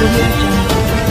audio jungle.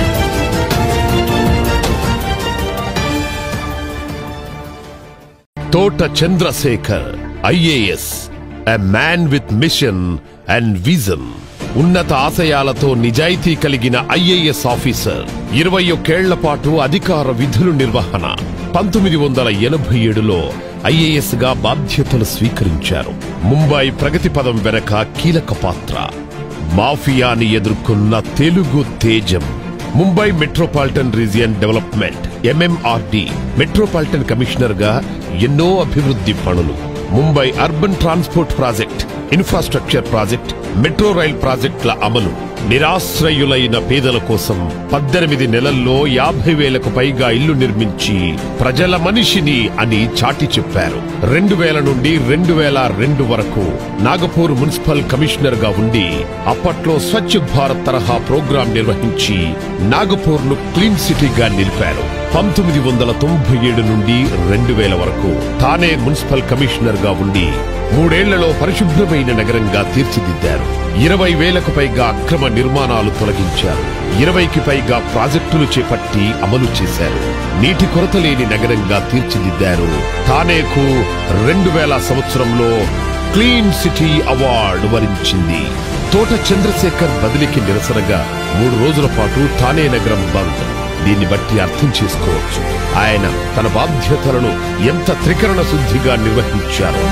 Thota Chandrasekhar IAS a man with mission and vision ఉన్నత ఆశయాలతో నిజాయితీ కలిగిన ఐఏఎస్ ఆఫీసర్ ఇరవై ఒక్కేళ్ల పాటు అధికార విధులు నిర్వహణ పంతొమ్మిది వందల ఎనభై ఏడులో ఐఏఎస్ గా బాధ్యతలు స్వీకరించారు ముంబై ప్రగతి పదం వెనక కీలక పాత్ర మాఫియాని ఎదుర్కొన్న తెలుగు తేజం Mumbai metropolitan region development MMRD metropolitan commissioner గా ఎన్నో అభివృద్ధి పనులు Mumbai urban transport project infrastructure project metro rail ప్రాజెక్టుల అమలు నిరాశ్రయులైన పేదల కోసం పద్దెనిమిది నెలల్లో యాభై వేలకు పైగా ఇల్లు నిర్మించి ప్రజల మనిషిని అని చాటి చెప్పారు రెండు వేల నుండి రెండు వేల రెండు వరకు నాగపూర్ మున్సిపల్ కమిషనర్ గా ఉండి అప్పట్లో స్వచ్ఛ భారత్ తరహా ప్రోగ్రాం నిర్వహించి నాగపూర్ ను క్లీన్ సిటీగా నిలిపారు పంతొమ్మిది వందల తొంభై ఏడు నుండి రెండు వేల వరకు తానే మున్సిపల్ కమిషనర్ గా ఉండి మూడేళ్లలో పరిశుభ్రమైన నగరంగా తీర్చిదిద్దారు ఇరవై వేలకు పైగా అక్రమ నిర్మాణాలు తొలగించారు ఇరవైకి పైగా ప్రాజెక్టులు చేపట్టి అమలు చేశారు నీటి కొరత లేని నగరంగా తీర్చిదిద్దారు తానేకు రెండు వేల సంవత్సరంలో క్లీన్ సిటీ అవార్డు వరించింది తోట చంద్రశేఖర్ బదిలీకి నిరసనగా మూడు రోజుల పాటు తానే నగరం బంద్ దీన్ని బట్టి అర్థం చేసుకోవచ్చు ఆయన తన బాధ్యతలను ఎంత త్రికరణ శుద్ధిగా నిర్వహించారు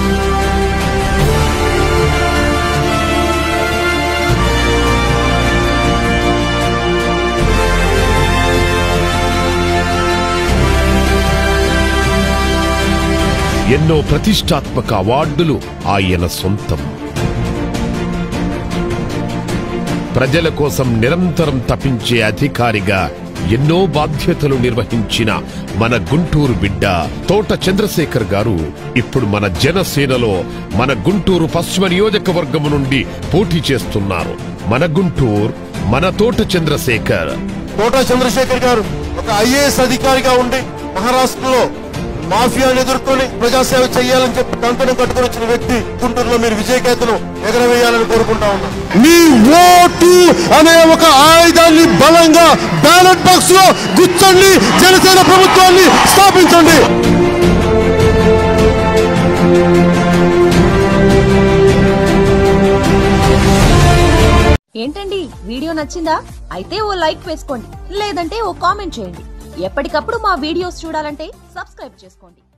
ఎన్నో ప్రతిష్టాత్మక అవార్డులు ఆయన సొంతం ప్రజల కోసం నిరంతరం తపించే అధికారిగా ఎన్నో బాధ్యతలు నిర్వహించిన మన గుంటూరు బిడ్డ తోట చంద్రశేఖర్ గారు ఇప్పుడు మన జనసేనలో మన గుంటూరు పశ్చిమ నియోజకవర్గం నుండి పోటీ చేస్తున్నారు మన గుంటూరు మన తోట చంద్రశేఖర్ కోట చంద్రశేఖర్ గారు ఒక ఐఏఎస్ అధికారిగా ఉండి మహారాష్ట్రలో మాఫియాను ఎదుర్కొని ప్రజాసేవ చేయాలని చెప్పి కంకణం కట్టుకొని వచ్చిన వ్యక్తి గుంటూరులో మీరు విజయకేతను ఎగరవేయాలని కోరుకుంటా ఉన్నాం మీ ఓటు అనే ఒక ఆయుధాన్ని బలంగా బ్యాలెట్ బాక్స్ లో గుచ్చండి జనసేన ప్రభుత్వాన్ని స్థాపించండి ఏంటండి వీడియో నచ్చిందా అయితే ఓ లైక్ వేసుకోండి లేదంటే ఓ కామెంట్ చేయండి ఎప్పటికప్పుడు మా వీడియోస్ చూడాలంటే సబ్స్క్రైబ్ చేసుకోండి